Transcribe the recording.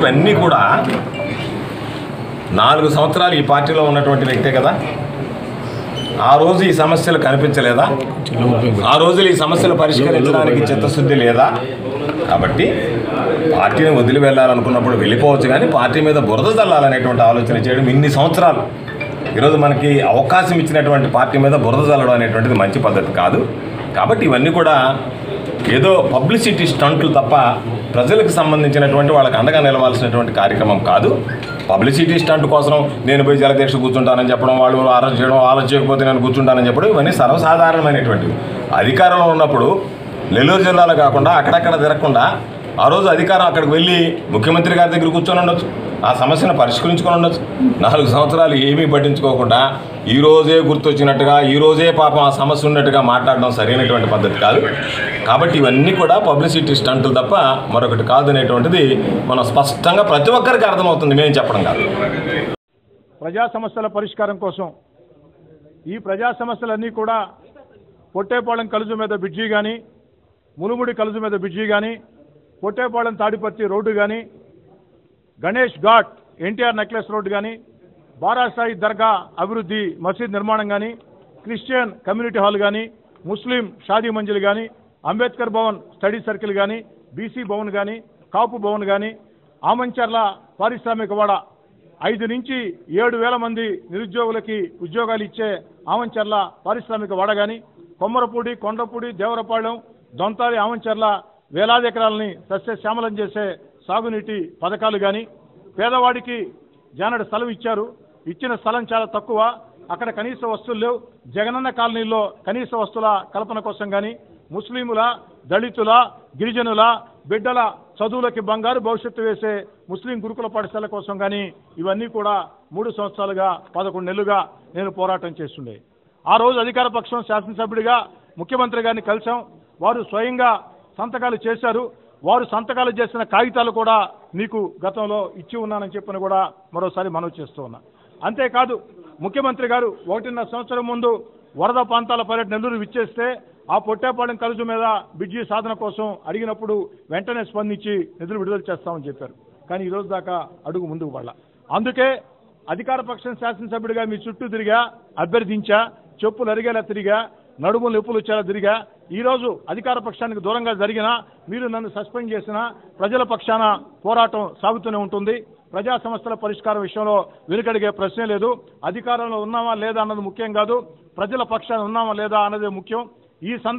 ఇవన్నీ కూడా నాలుగు సంవత్సరాలు ఈ పార్టీలో ఉన్నటువంటి వ్యక్తే కదా ఆ రోజు ఈ సమస్యలు కనిపించలేదా ఆ రోజులు ఈ సమస్యలు పరిష్కరించడానికి చిత్తశుద్ధి లేదా కాబట్టి పార్టీని వదిలి వెళ్ళాలనుకున్నప్పుడు వెళ్ళిపోవచ్చు కానీ పార్టీ మీద బురద చల్లాలనేటువంటి ఆలోచన చేయడం ఇన్ని సంవత్సరాలు ఈరోజు మనకి అవకాశం ఇచ్చినటువంటి పార్టీ మీద బురద చల్లడం అనేటువంటిది మంచి పద్ధతి కాదు కాబట్టి ఇవన్నీ కూడా ఏదో పబ్లిసిటీ స్టంట్లు తప్ప ప్రజలకు సంబంధించినటువంటి వాళ్ళకి అండగా నిలవాల్సినటువంటి కార్యక్రమం కాదు పబ్లిసిటీ స్టంట్ కోసం నేను పోయి జలదీక్ష కూర్చుంటానని చెప్పడం వాళ్ళు ఆలోచన చేయడం ఆలోచన చేయకపోతే నేను కూర్చుంటానని చెప్పడం ఇవన్నీ సర్వసాధారణమైనటువంటివి అధికారంలో ఉన్నప్పుడు నెల్లూరు జిల్లాలో కాకుండా అక్కడక్కడ తిరగకుండా ఆ రోజు అధికారం అక్కడికి వెళ్ళి ముఖ్యమంత్రి గారి దగ్గర కూర్చొని ఉండొచ్చు ఆ సమస్యను పరిష్కరించుకొని ఉండొచ్చు నాలుగు సంవత్సరాలు ఏమీ పట్టించుకోకుండా ఈ రోజే గుర్తొచ్చినట్టుగా ఈ రోజే పాపం ఆ సమస్య ఉన్నట్టుగా మాట్లాడడం సరైనటువంటి పద్ధతి కాదు కాబట్టి ఇవన్నీ కూడా పబ్లిసిటీ స్టంట్లు తప్ప మరొకటి కాదు అనేటువంటిది మనం స్పష్టంగా ప్రతి ఒక్కరికి అర్థమవుతుంది మేము చెప్పడం కాదు ప్రజా సమస్యల పరిష్కారం కోసం ఈ ప్రజా సమస్యలన్నీ కూడా పొట్టేపాళెం కలుజు మీద బ్రిడ్జి కానీ ములుముడి కలుజు మీద బ్రిడ్జి కానీ పొట్టేపాళెం తాడిపత్రి రోడ్డు కానీ Ganesh ghat NTR necklace road కానీ బారాసాయి దర్గా అభివృద్ధి మసీద్ నిర్మాణం కానీ క్రిస్టియన్ కమ్యూనిటీ హాల్ కానీ ముస్లిం షాదీ మంజిల్ కానీ అంబేద్కర్ భవన్ స్టడీ సర్కిల్ కానీ బీసీ భవన్ కానీ కాపు భవన్ కానీ ఆమంచర్ల పారిశ్రామిక వాడ ఐదు నుంచి ఏడు వేల మంది నిరుద్యోగులకి ఉద్యోగాలు ఇచ్చే ఆమంచర్ల పారిశ్రామిక వాడ కానీ కొమ్మరపూడి కొండపూడి దేవరపాళెం దొంతాలి ఆమంచర్ల వేలాది ఎకరాలని సస్యశ్యామలం చేసే సాగునీటి పథకాలు కానీ పేదవాడికి జానడు స్థలం ఇచ్చారు ఇచ్చిన స్థలం చాలా తక్కువ అక్కడ కనీస వస్తువులు లేవు జగనన్న కాలనీలో కనీస వస్తువుల కల్పన కోసం కానీ ముస్లిముల దళితుల గిరిజనుల బిడ్డల చదువులకి బంగారు భవిష్యత్తు వేసే ముస్లిం గురుకుల పాఠశాల కోసం కానీ ఇవన్నీ కూడా మూడు సంవత్సరాలుగా పదకొండు నెలలుగా నేను పోరాటం చేస్తుండే ఆ రోజు అధికార పక్షం శాసనసభ్యుడిగా ముఖ్యమంత్రి గారిని కలిసాం వారు స్వయంగా సంతకాలు చేశారు వారు సంతకాలు చేసిన కాగితాలు కూడా మీకు గతంలో ఇచ్చి ఉన్నానని చెప్పని కూడా మరోసారి మనవి చేస్తూ ఉన్నా అంతేకాదు ముఖ్యమంత్రి గారు ఒకటిన్నర సంవత్సరం ముందు వరద ప్రాంతాల పర్యటన నెల్లూరు విచ్చేస్తే ఆ పొట్టేపాలెం కలుజు మీద బిడ్జీ సాధన కోసం అడిగినప్పుడు వెంటనే స్పందించి నిధులు విడుదల చేస్తామని చెప్పారు కానీ ఈ రోజు దాకా అడుగు ముందుకు పడాల అందుకే అధికార పక్షం శాసనసభ్యుడిగా మీ చుట్టూ తిరిగా అభ్యర్థించా చెప్పులు అరిగేలా తిరిగా నడుములు ఎప్పులు వచ్చేలా తిరిగా ఈ రోజు అధికార పక్షానికి దూరంగా జరిగినా మీరు నన్ను సస్పెండ్ చేసినా ప్రజల పక్షాన పోరాటం సాగుతూనే ఉంటుంది ప్రజా సమస్యల పరిష్కారం విషయంలో వెనుకడిగే ప్రశ్నే లేదు అధికారంలో ఉన్నామా లేదా అన్నది ముఖ్యం కాదు ప్రజల పక్షాన ఉన్నామా లేదా అన్నదే ముఖ్యం ఈ సంద